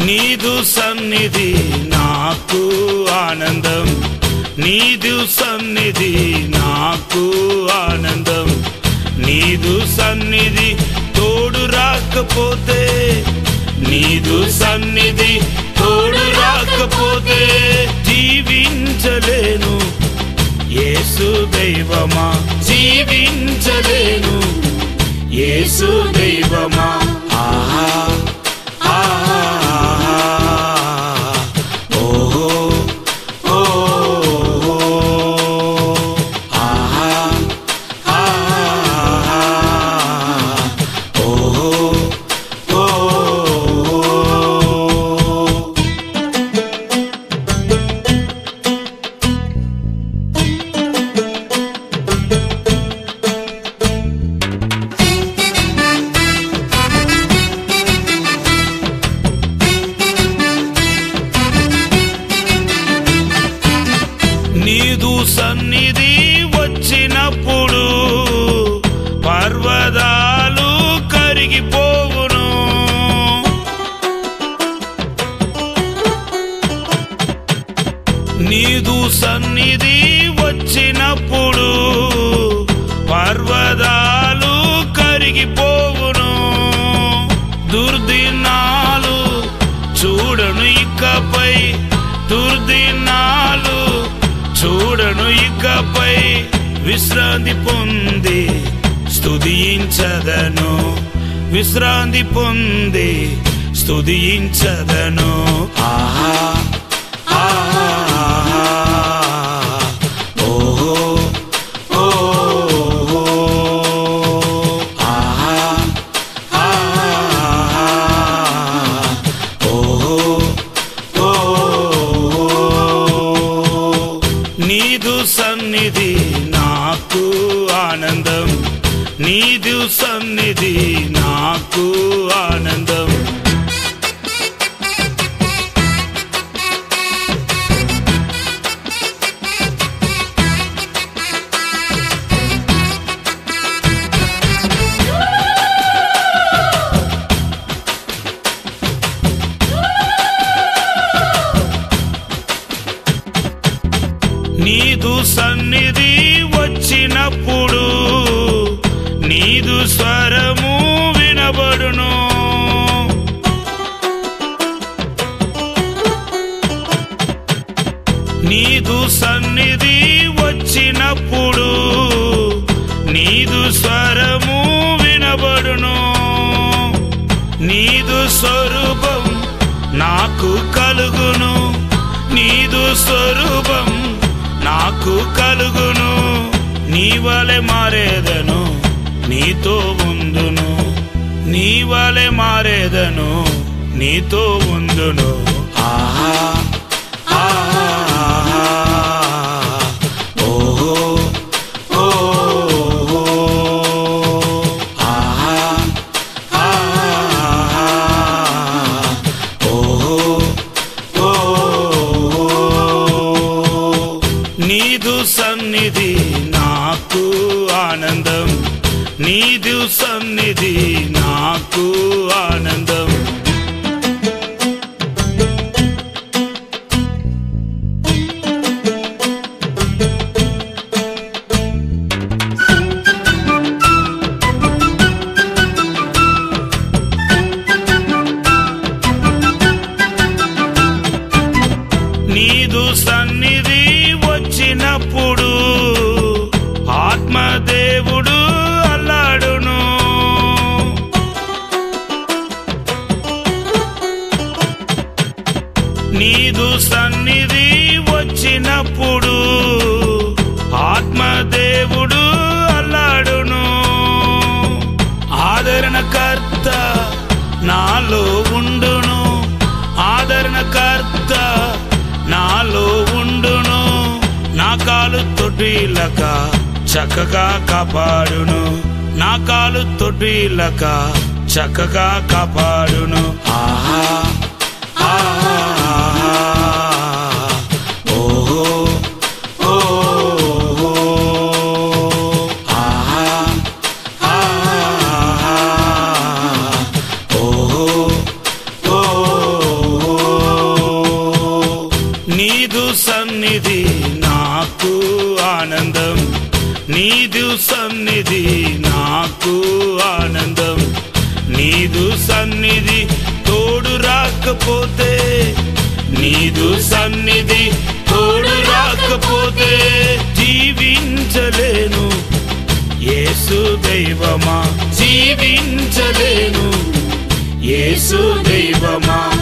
నీదు సన్నిధి నాకు ఆనందం నీదు సన్నిధి నాకు ఆనందం నీదు సన్నిధి తోడు రాకపోతే నీదు సన్నిధి తోడు రాకపోతే జీవించలేను యేసు దైవమా జీవించలేను యేసు దైవమా ఆహా ఆహా ఓహో ఓహో ఆహా ఆహా ఓహో ఓహో నీదు సన్నిధి వచ్చినప్పుడు పర్వతాలు కరిగిపోవును నీదు సన్నిధి వచ్చినప్పుడు పర్వతాలు కరిగిపోవును దుర్దినాలు చూడను ఇకపై దుర్దినాలు చూడను ఇకపై విశ్రాంతి పొంది స్తుతించదను విశ్రాంతి పొంది స్తుతించదను ఆహా ఆహా ఓహో ఓహో ఆహా ఆహా ఓహో ఓహో నీదు సన్నిధి నాకు ఆనందం నీదు సన్నిధి నాకు ఆనందం నీదు సన్నిధి వచ్చినప్పుడు నీదు స్వరము వినబడును నీదు సన్నిధి వచ్చినప్పుడు నీదు స్వరము వినబడును నీదు స్వరూపం నాకు కలుగును నీదు స్వరూపం నాకు కలుగును నీ వలె మారేదను నీతో ఉందును నీ వలె మారేదను నీతో ఉందును ఆహా ఆహా ఓహో ఓహో ఆహా ఆహా ఓహో ఓహో నీదు సన్నిధి నాకు ఆనందం నీదు సన్నిధి నాకు ఆనందం నీదు సన్నిధి వచ్చినప్పుడు ఆత్మదేవుడు అల్లాడును నీదు సన్నిధి వచ్చినప్పుడు ఆత్మదేవుడు అల్లాడును ఆదరణకర్త నాలో ఉండును ఆదరణకర్త నాలో ఉండును నా కాలు తొట్టిలక చక్కగా కాపాడును నా కాలు తొట్టిలక చక్కగా కాపాడును ఆహా ఆహా ఓహో ఓహో ఆహా ఆహా ఓహో ఓహో సన్నిధి నాకు ఆనందం నీదు సన్నిధి తోడు రాకపోతే నీదు సన్నిధి తోడు రాకపోతే జీవించలేను యేసు దైవమా జీవించలేను యేసు దైవమా